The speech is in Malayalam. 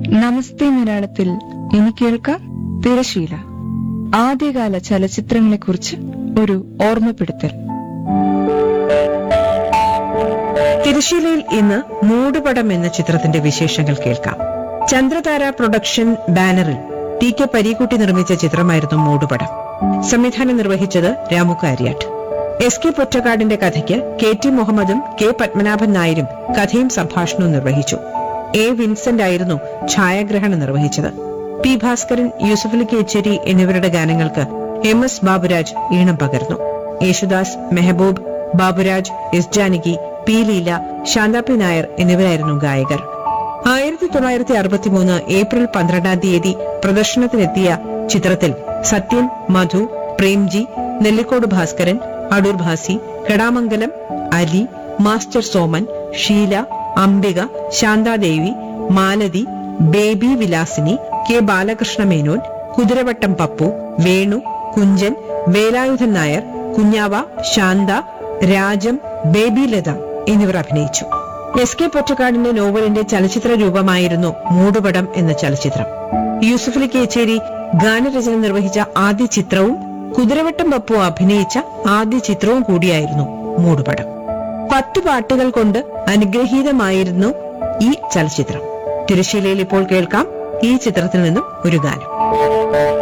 നമസ്തേ മലയാളത്തിൽ ഇനി കേൾക്കാം തിരശീല ആദ്യകാല ചലച്ചിത്രങ്ങളെക്കുറിച്ച് ഒരു ഓർമ്മപ്പെടുത്തൽ തിരശ്ശീലയിൽ ഇന്ന് മൂടുപടം എന്ന ചിത്രത്തിന്റെ വിശേഷങ്ങൾ കേൾക്കാം ചന്ദ്രതാര പ്രൊഡക്ഷൻ ബാനറിൽ ടി കെ പരീക്കുട്ടി നിർമ്മിച്ച ചിത്രമായിരുന്നു മൂടുപടം സംവിധാനം നിർവഹിച്ചത് രാമു കാര്യാട്ട് എസ് കെ പൊറ്റക്കാടിന്റെ കഥയ്ക്ക് കെ ടി മുഹമ്മദും കെ പത്മനാഭൻ നായരും കഥയും സംഭാഷണവും നിർവഹിച്ചു എ വിൻസെന്റ് ആയിരുന്നു ഛായാഗ്രഹണം നിർവഹിച്ചത് പി ഭാസ്കരൻ യൂസഫലി കേച്ചേരി എന്നിവരുടെ ഗാനങ്ങൾക്ക് എം എസ് ബാബുരാജ് ഈണം പകർന്നു യേശുദാസ് മെഹബൂബ് ബാബുരാജ് എസ് ജാനകി പി ലീല ശാന്താപ്പി നായർ എന്നിവരായിരുന്നു ഗായകർ ആയിരത്തി തൊള്ളായിരത്തി അറുപത്തിമൂന്ന് ഏപ്രിൽ പന്ത്രണ്ടാം തീയതി പ്രദർശനത്തിനെത്തിയ ചിത്രത്തിൽ Sathyan Madhu Premji Nellikode Bhaskaran Adoor Bhasi Kadamangalam Ali master Soman Sheela Ambika Shanthadevi Malathi baby Vilasini K Balakrishna Menon Kuthiravattam Pappu Venu Kunchan Velayudhan Nair Kunjava Shantha Rajam baby Latha എന്നിവർ അഭിനയിച്ചു എസ് കെ പൊറ്റക്കാടിന്റെ നോവലിന്റെ ചലച്ചിത്ര രൂപമായിരുന്നു മൂടുപടം എന്ന ചലച്ചിത്രം യൂസഫലി കേച്ചേരി ഗാനരചന നിർവഹിച്ച ആദ്യ ചിത്രവും കുതിരവട്ടം പപ്പു അഭിനയിച്ച ആദ്യ ചിത്രവും കൂടിയായിരുന്നു മൂടുപടം പത്ത് പാട്ടുകൾ കൊണ്ട് അനുഗ്രഹീതമായിരുന്നു ഈ ചലച്ചിത്രം തിരശ്ശീലയിൽ ഇപ്പോൾ കേൾക്കാം ഈ ചിത്രത്തിൽ നിന്നും ഒരു ഗാനം